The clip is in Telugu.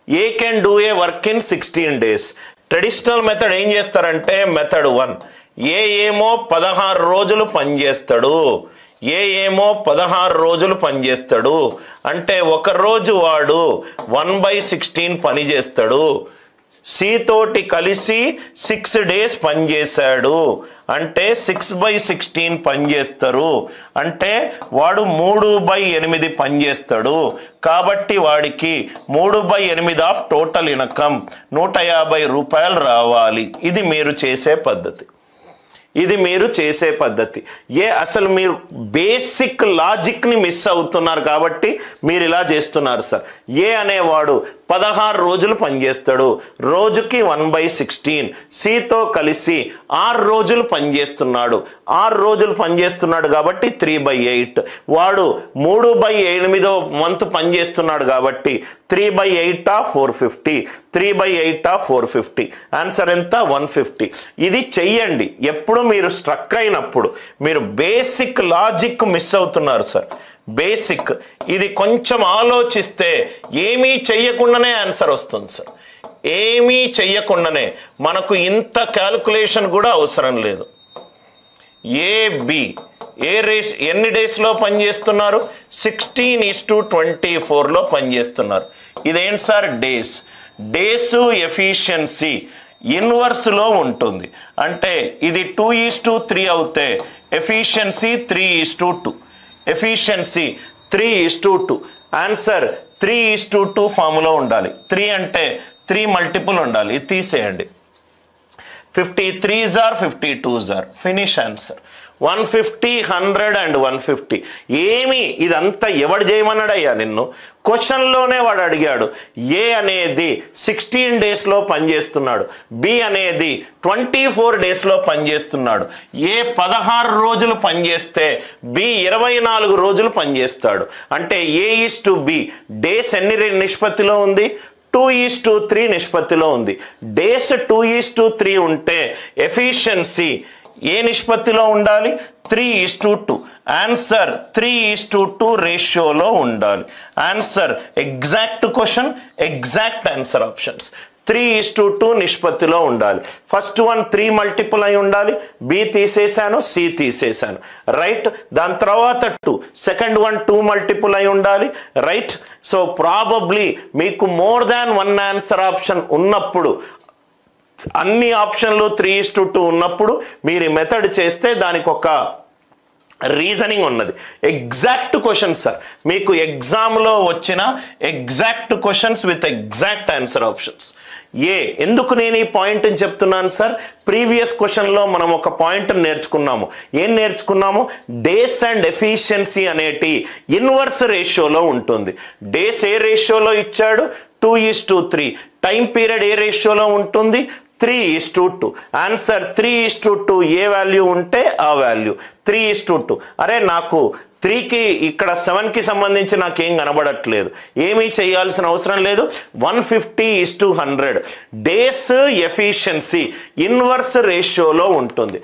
A can do A work in sixteen days traditional method ఏం చేస్తారంటే మెథడ్ వన్ ఏ ఏమో పదహారు రోజులు పనిచేస్తాడు ఏ ఏమో పదహారు రోజులు పనిచేస్తాడు అంటే ఒక రోజు వాడు వన్ బై సిక్స్టీన్ పని చేస్తాడు సి తోటి కలిసి సిక్స్ డేస్ పనిచేశాడు అంటే సిక్స్ బై సిక్స్టీన్ పనిచేస్తారు అంటే వాడు మూడు బై ఎనిమిది పనిచేస్తాడు కాబట్టి వాడికి మూడు బై ఎనిమిది ఆఫ్ టోటల్ ఇన్కమ్ నూట యాభై రూపాయలు రావాలి ఇది మీరు చేసే పద్ధతి ఇది మీరు చేసే పద్ధతి ఏ అసలు మీరు బేసిక్ లాజిక్ని మిస్ అవుతున్నారు కాబట్టి మీరు ఇలా చేస్తున్నారు సార్ ఏ అనేవాడు పదహారు రోజులు పనిచేస్తాడు రోజుకి వన్ బై సిక్స్టీన్ సితో కలిసి ఆరు రోజులు పనిచేస్తున్నాడు ఆరు రోజులు పనిచేస్తున్నాడు కాబట్టి త్రీ బై ఎయిట్ వాడు మూడు బై ఎనిమిదో మంత్ పనిచేస్తున్నాడు కాబట్టి త్రీ బై ఎయిట్ ఆ four fifty three by eight ఆ ఫోర్ ఫిఫ్టీ ఆన్సర్ ఎంత వన్ ఫిఫ్టీ ఇది చెయ్యండి ఎప్పుడు మీరు స్ట్రక్ అయినప్పుడు మీరు బేసిక్ లాజిక్ మిస్ అవుతున్నారు సార్ బేసిక్ ఇది కొంచెం ఆలోచిస్తే ఏమీ చెయ్యకుండానే ఆన్సర్ వస్తుంది సార్ ఏమీ చెయ్యకుండానే మనకు ఇంత క్యాల్కులేషన్ కూడా అవసరం లేదు ఏ బి ఏ రేస్ ఎన్ని డేస్లో పనిచేస్తున్నారు సిక్స్టీన్ ఈస్ టు ట్వంటీ ఫోర్లో పనిచేస్తున్నారు ఇదేంటి సార్ డేస్ డేస్ ఎఫిషియన్సీ ఇన్వర్స్లో ఉంటుంది అంటే ఇది టూ ఈస్ టు త్రీ అవుతే efficiency three is to two efficiency three is to two answer three is to two ఫామ్లో ఉండాలి త్రీ అంటే త్రీ మల్టిపుల్ ఉండాలి ఇది తీసేయండి ఫిఫ్టీ త్రీ జార్ ఫిఫ్టీ టూ జార్ finish answer one fifty hundred and one fifty ఏమి ఇదంతా ఎవడు చేయమన్నాడు అయ్యా నిన్ను క్వశ్చన్లోనే వాడు అడిగాడు ఏ అనేది సిక్స్టీన్ డేస్లో పనిచేస్తున్నాడు బి అనేది ట్వంటీ ఫోర్ డేస్లో పనిచేస్తున్నాడు ఏ పదహారు రోజులు పనిచేస్తే బి ఇరవై నాలుగు రోజులు పనిచేస్తాడు అంటే A is to B days ఎన్ని రే- నిష్పత్తిలో ఉంది టూ ఈస్ టు త్రీ నిష్పత్తిలో ఉంది days two is to three ఉంటే ఎఫిషియన్సీ ఏ నిష్పత్తిలో ఉండాలి three is to two answer three is to two రేషియోలో ఉండాలి answer exact question exact answer options three is to two నిష్పత్తిలో ఉండాలి ఫస్ట్ వన్ త్రీ మల్టిపుల్ అయి ఉండాలి బి తీసేశాను సి తీసేశాను రైట్ దాని తర్వాత two second one two multiple అయి ఉండాలి రైట్ సో ప్రాబబ్లీ మీకు more than one answer option ఉన్నప్పుడు అన్ని ఆప్షన్లు త్రీ ఇస్ టు టూ ఉన్నప్పుడు మీరు ఈ మెథడ్ చేస్తే దానికి ఒక రీజనింగ్ ఉన్నది ఎగ్జాక్ట్ క్వశ్చన్ సార్ మీకు ఎగ్జామ్లో వచ్చిన exact questions with exact answer options ఏ ఎందుకు నేను ఈ పాయింట్ చెప్తున్నాను సార్ ప్రీవియస్ క్వశ్చన్లో మనం ఒక పాయింట్ నేర్చుకున్నాము ఏం నేర్చుకున్నాము డేస్ అండ్ ఎఫిషియన్సీ అనేటి ఇన్వర్స్ రేషియోలో ఉంటుంది డేస్ ఏ రేషియోలో ఇచ్చాడు two is to three time period ఏ రేషియోలో ఉంటుంది three is to two answer three is to two ఏ వాల్యూ ఉంటే ఆ value three is to two అరే నాకు త్రీకి ఇక్కడ సెవెన్కి సంబంధించి నాకేం కనబడట్లేదు ఏమీ చేయాల్సిన అవసరం లేదు one fifty is to hundred days efficiency inverse రేషియోలో ఉంటుంది